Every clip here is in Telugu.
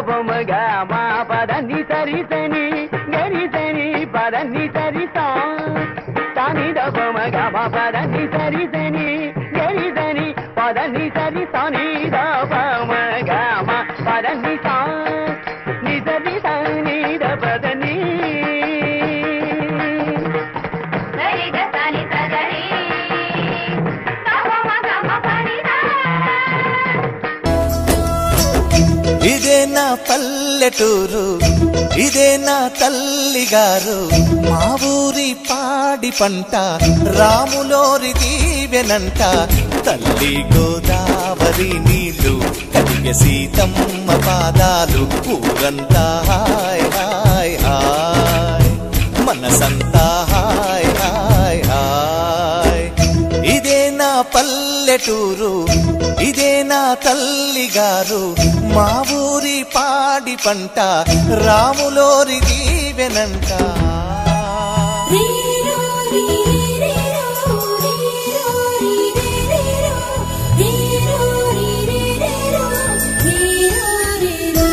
బొమ్మ గ మా పదని సరి సని గరి సని పదని సరి సా సాని ద బొమ్మ గ మా పదని సరి సని గరి సని పదని సరి సాని ద బొమ్మ గ మా పదని సా ని సరి సాని ద పదని సరి గ సని సగరి సమ గమ పనిదా ఇదే నా పల్లెటూరు ఇదే నా తల్లిగారు మా ఊరి పాడి పంట రాములోరి దీవెనంట తల్లి గోదావరి నీళ్లు కలిగ సీతమ్మ పాదాలు ఊరంతా హాయ్ హాయ్ హాయ్ మనసంతా హాయ్ హాయ్ హాయ్ ఇదే నా పల్లెటూరు ఇదే నా తల్లిగారు మా ఊరి పాడి పంట రాములోరి దీవెనంట రీరో రీరేరో రీరో రీరేరో రీరో రీరేరో రీరో రీరో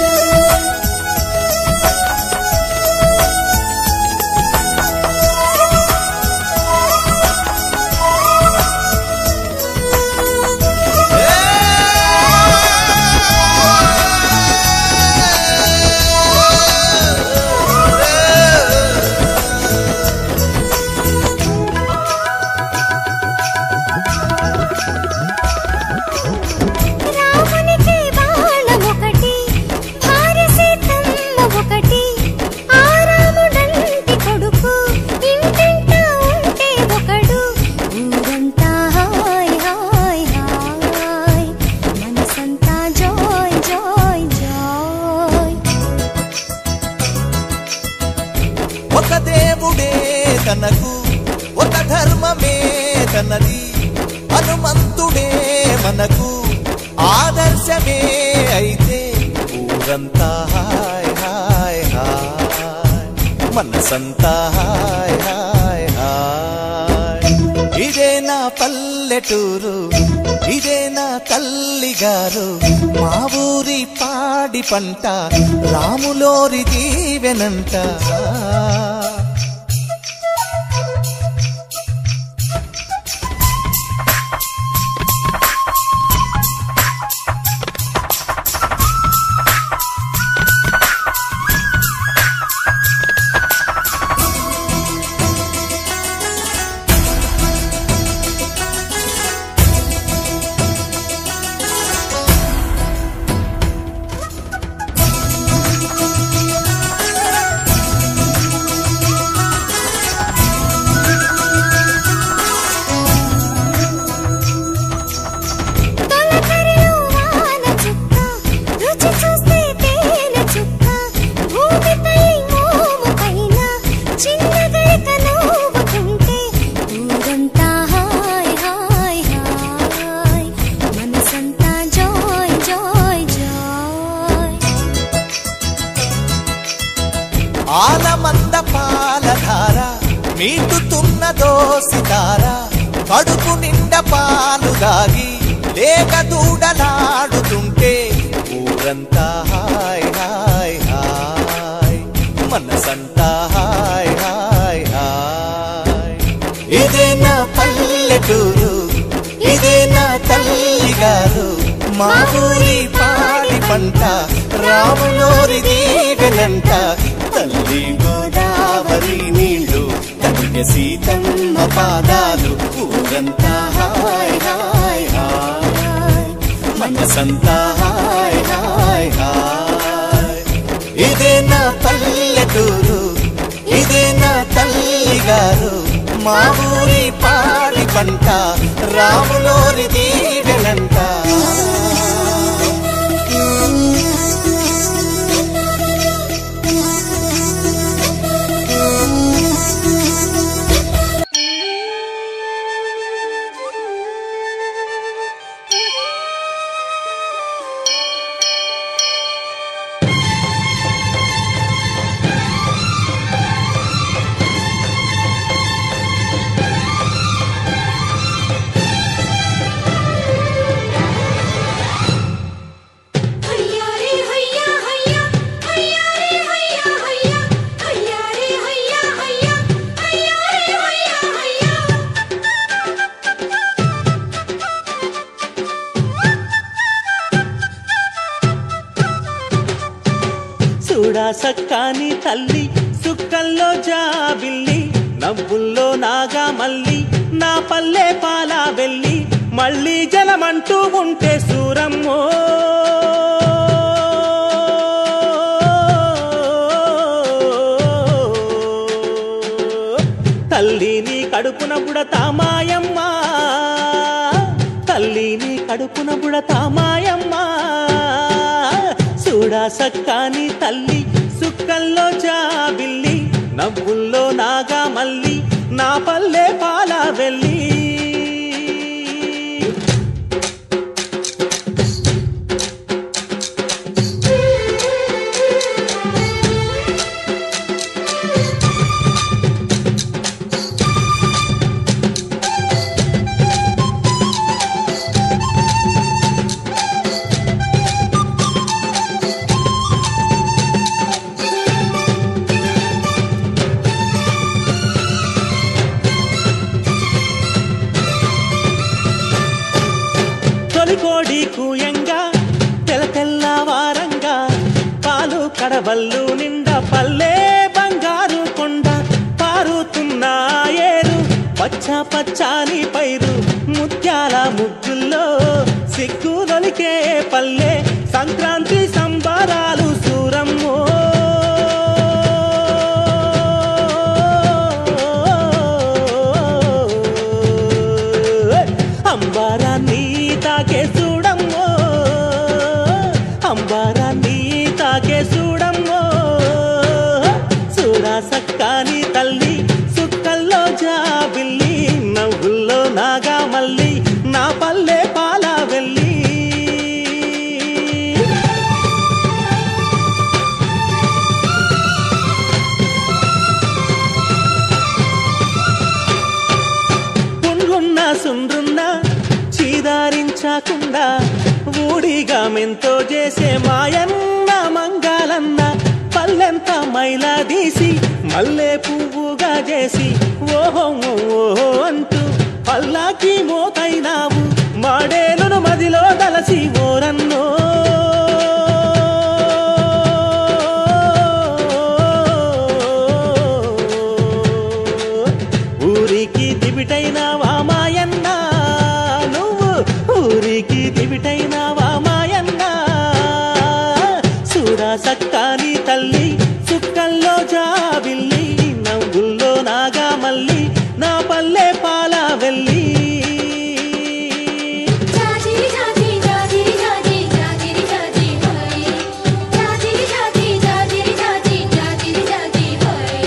రామునికి బాణమొకటి భార్య సీతమ్మ ఒకటి ఆ రాముడంటి కొడుకు ఇంటింటా ఉంటే ఒకడు ఊరంతా హాయ్ హాయ్ హాయ్ మనసంతా జాయ్ జాయ్ జాయ్ ఒక దేవుడే తనకు ఒక ధర్మమే తనది హనుమంతుడే మనకు ఆదర్శమే అయితే ఊరంతా హాయ్ హాయ్ హాయ్ మనసంతా హాయ్ హాయ్ హాయ్ ఇదే నా పల్లెటూరు ఇదే నా తల్లిగారు మా ఊరి పాడి పంట రాములోరి దీవెనంట తొలకరిలో వాన చుక్క రుచి చూస్తే తేనె చుక్క భూమి తల్లి మోము పైన చిన్న గరిక నవ్వుతుంటే ఊరంతా హాయ్ హాయ్ హాయ్ మనసంతా జాయ్ జాయ్ జాయ్ ఆలమంద పాలధార మీటుతున్న దోసితార కడుపు నిండా పాలు దాగి లేక దూడలాడుతుంటే ఊరంతా హాయ్ హాయ్ హాయ్ మనసంతా హాయ్ హాయ్ హాయ్ ఇదే నా పల్లెటూరు ఇదే నా తల్లిగారు మా ఊరి పాడి పంట రాములోరి దీవెనంట తల్లి గోదావరి నీళ్లు తల్లి సీతమ్మ పాదాలు ఊరంతా హాయ్ హాయ్ హాయ్ మనసంతా హాయ్ హాయ్ హాయ్ ఇదే నా పల్లెటూరు ఇదే నా తల్లిగారు మా ఊరి పాడి పంట రాములోరి దీవెనంట నీ చూడా సక్కాని తల్లి సుక్కల్లో జాబిల్లి నవ్వుల్లో నాగా మల్లి నా పల్లె పాలా వెళ్ళి మళ్ళీ జలమంటూ ఉంటే సూరమ్మో తల్లిని కడుపున బుడతా మాయమ్మ తల్లిని కడుపున బుడతా మాయమ్మ చూడా సక్కాని తల్లి సుక్కల్లో జాబిల్లి నవ్వుల్లో నాగా మల్లి నా పల్లె పాల వెళ్ళి తొలికోడి కూయంగా తెల తెల్లవారంగా పాలు కడవల్లు నిండా పల్లె బంగారు కొండ పారుతున్న ఏరు పచ్చ పచ్చాని పైరు ముత్యాల ముగ్గుల్లో సిగ్గులొలికే పల్లె సంక్రాంతి సంబరాలు సూరమ్మో అంబారాన్ని తాకే చూడమ్మో అంబారాన్ని తాకే చూడమ్మో చూడా సక్కాని తల్లి సుక్కల్లో జాబిల్లి నవ్వుల్లో నాగా మల్లి నా పల్లె పాల వెళ్ళి పుండ్లున్న సుండ్రున్న చీదారించకుండా ఊడిగా మెంతో చేసే మాయన్న మంగాలన్న పల్లెంత మైలా తీసి మల్లె పువ్వుగా చేసి ఓహో ఓహో అంటూ పల్లాకి మోతైనావు మాడేలును మదిలో దలసి ఓరన్నో ఊరికి దివిటైనావా మాయన్న నువ్వు ఊరికి దివిటైనావా మాయన్న చూడా సక్కాని తల్లి చుక్కల్లో జాబిల్లి నవ్వుల్లో నాగా మల్లి నా పల్లె పాల వెళ్ళి జాజిరి జాజి జాజిరి జాజి జాజిరి జాజి హోయ్ జాజిరి జాజి జాజిరి జాజి జాజిరి జాజి హోయ్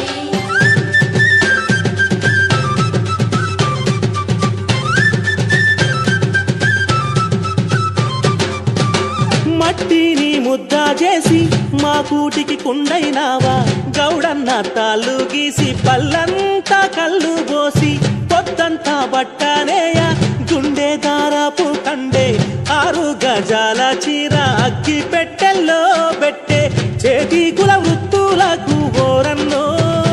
మట్టిని ముద్ద చేసి మా కూటికి కుండైనావా గౌడన్న తాళ్ళు గీసి పల్లంతా కళ్ళు పోసి పొద్దంతా బట్టనేయ గుండె దారాపు కండే ఆరు గజాల చీర అగ్గి పెట్టెల్లో పెట్టే చేతి కుల వృత్తులకు ఓరన్నో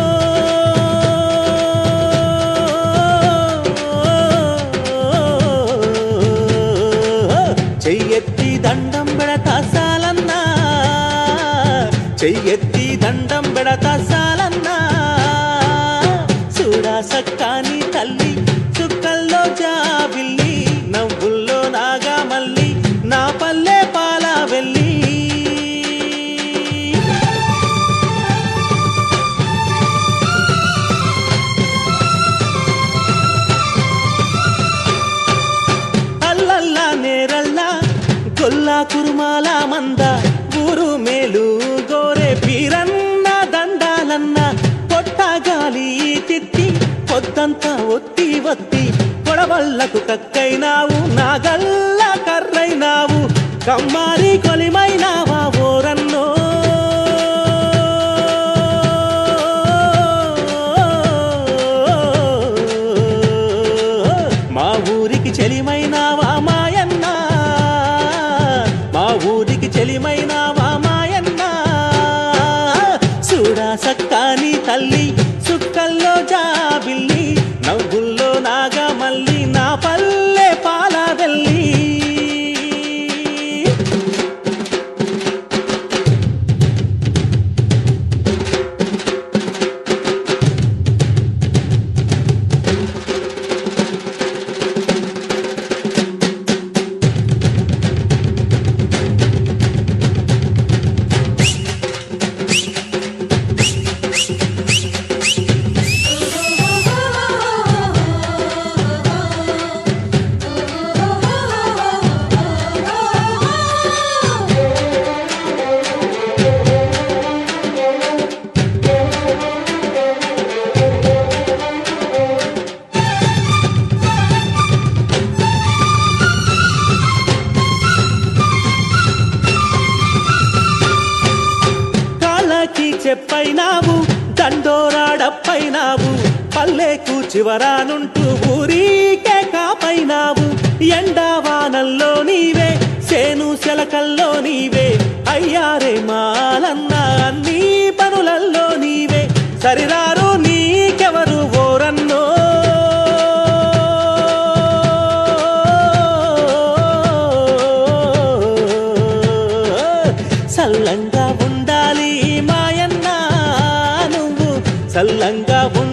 చెయ్యెత్తి దండం పెడతా సాలన్నా చెయ్యెత్తి దండం పెడతా సాలన్నా చూడా సక్కాని తల్లి చుక్కల్లో జాబిల్లి నవ్వుల్లో నాగా మల్లి నా పల్లె పాల వెళ్ళి అల్లల్లా నేరల్లా గొల్లా కురుమాల మంద ఊరు మేలు గోరే పీరన్న దండాలన్న పొట్ట గాలి తిత్తి పొద్దంతా ఒత్తి ఒత్తి పొడవళ్ళకు కక్కైనావు నాగల్ల కర్రైనావు కమ్మారి కొలిమైనావా ఓరన్నో మా ఊరికి చెలిమైనావా మాయన్న మా ఊరికి చెలిమైనావా మాయన్న చూడా సక్కాని తల్లి సుక్కల్లో జాబిల్లి నవ్వుల్లో నాగా మల్లి నా పల్లె పాల వెళ్ళి చెప్పైనావు దండోరాడప్పైనావు పల్లెకు చివరానుంటూ ఊరికే కాపైనావు ఎండావానల్లో నీవే సేను శలకల్లో నీవే అయ్యారే మాలన్న అన్ని పనులల్లో నీవే సరిరారు నీకెవరు ఓరన్నో సల్లంగా ఉండాలి మాయన్న నువ్వు సల్లంగా ఉండాలి